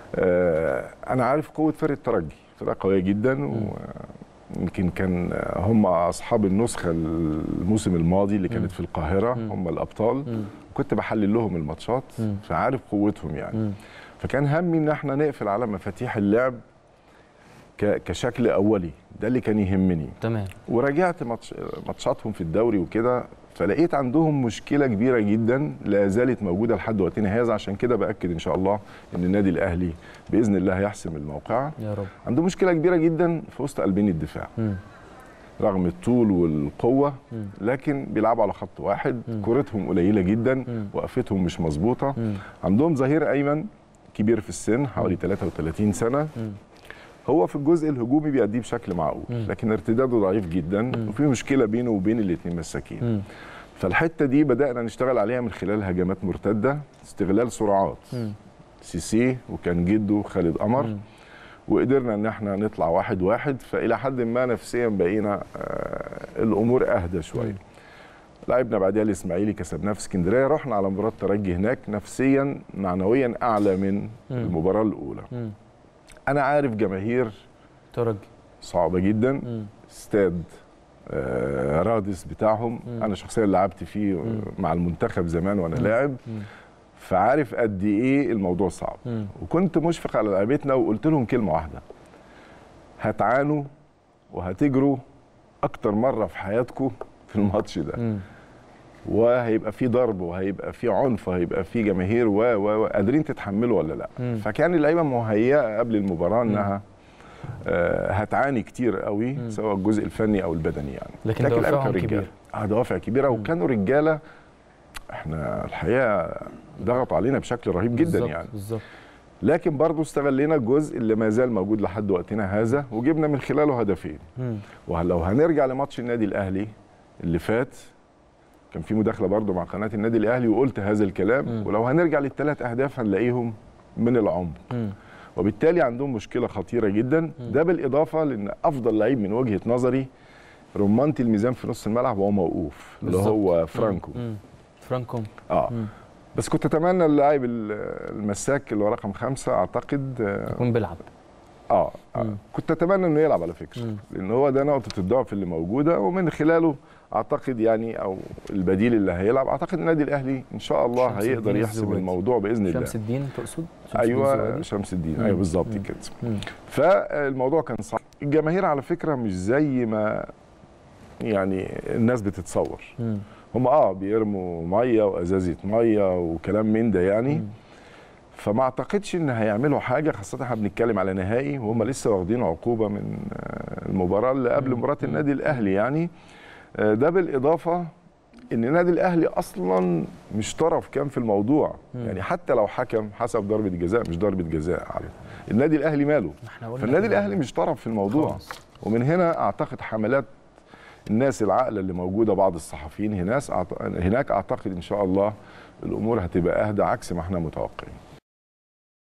آه، انا عارف قوه فرقه الترجي فرقه قويه جدا ويمكن كان هم اصحاب النسخه الموسم الماضي اللي مم. كانت في القاهره مم. هم الابطال مم. كنت بحلل لهم الماتشات مم. فعارف قوتهم يعني مم. فكان همي ان احنا نقفل على مفاتيح اللعب ك- كشكل اولي ده اللي كان يهمني تمام وراجعت ماتش ماتشاتهم في الدوري وكده فلقيت عندهم مشكله كبيره جدا لا زالت موجوده لحد وقتنا هذا عشان كده باكد ان شاء الله ان النادي الاهلي باذن الله هيحسم الموقعه يا رب عنده مشكله كبيره جدا في وسط قلبين الدفاع مم. رغم الطول والقوه مم. لكن بيلعبوا على خط واحد مم. كورتهم قليله جدا مم. وقفتهم مش مظبوطه مم. عندهم ظهير ايمن كبير في السن حوالي 33 سنه مم. هو في الجزء الهجومي بيأديه بشكل معقول مم. لكن ارتداده ضعيف جدا مم. وفي مشكله بينه وبين الاثنين مساكين مم. فالحته دي بدانا نشتغل عليها من خلال هجمات مرتده استغلال سرعات مم. سيسي وكان جده خالد قمر مم. وقدرنا ان احنا نطلع واحد واحد فالى حد ما نفسيا بقينا آه الامور اهدى شويه مم. لعبنا بعدها الاسماعيلي كسبناه في اسكندريه رحنا على مباراه ترجي هناك نفسيا معنويا اعلى من مم. المباراه الاولى مم. انا عارف جماهير ترجي صعبه جدا مم. استاد آه، رادس بتاعهم مم. انا شخصيا لعبت فيه مم. مع المنتخب زمان وانا مم. لاعب مم. فعارف قد ايه الموضوع صعب مم. وكنت مشفق على لعيبتنا وقلت لهم كلمه واحده هتعانوا وهتجروا اكتر مره في حياتكم في الماتش ده مم. وهيبقى في ضرب وهيبقى في عنف وهيبقى في جماهير و و و قادرين تتحملوا ولا لا مم. فكان اللعيبه مهيئه قبل المباراه انها آه هتعاني كتير قوي مم. سواء الجزء الفني او البدني يعني لكن اللعيبة دوافعهم كانوا رجالة. كبيرة. اه دوافع كبيره مم. وكانوا رجاله احنا الحقيقه ضغطوا علينا بشكل رهيب جدا بالظبط، يعني بالظبط لكن برضه استغلينا الجزء اللي ما زال موجود لحد وقتنا هذا وجبنا من خلاله هدفين مم. ولو هنرجع لماتش النادي الاهلي اللي فات كان في مداخله برضه مع قناه النادي الاهلي وقلت هذا الكلام مم. ولو هنرجع للثلاث اهداف هنلاقيهم من العمق مم. وبالتالي عندهم مشكله خطيره جدا مم. ده بالاضافه لان افضل لعيب من وجهه نظري رمانه الميزان في نص الملعب وهو موقوف اللي بالظبط. هو فرانكو مم. فرانكو اه مم. بس كنت اتمنى اللاعب ال- المساك اللي هو رقم خمسة اعتقد اه, يكون بيلعب آه, آه مم. كنت اتمنى انه يلعب على فكره مم. لان هو ده نقطه الضعف اللي موجوده ومن خلاله اعتقد يعني او البديل اللي هيلعب اعتقد النادي الاهلي ان شاء الله شمس هيقدر الدين يحسم الزوادي. الموضوع باذن الله شمس الدين تقصد شمس الدين ايوه الزوادي؟ شمس الدين مم. ايوه بالظبط مم. كده مم. فالموضوع كان صعب الجماهير على فكره مش زي ما يعني الناس بتتصور مم. هم اه بيرموا ميه وازازه ميه وكلام من ده يعني مم. فما اعتقدش ان هيعملوا حاجه خاصه احنا بنتكلم على نهائي وهم لسه واخدين عقوبه من آه، المباراه اللي قبل مم. مباراه مم. النادي الاهلي يعني آه، ده بالاضافه ان النادي الاهلي اصلا مش طرف كان في الموضوع مم. يعني حتى لو حكم حسب ضربه جزاء مش ضربه جزاء على النادي الاهلي ماله احنا قلنا فالنادي كده. الاهلي مش طرف في الموضوع خالص. ومن هنا اعتقد حملات الناس العاقله اللي موجوده بعض الصحفيين هناك هناك اعتقد ان شاء الله الامور هتبقى اهدى عكس ما احنا متوقعين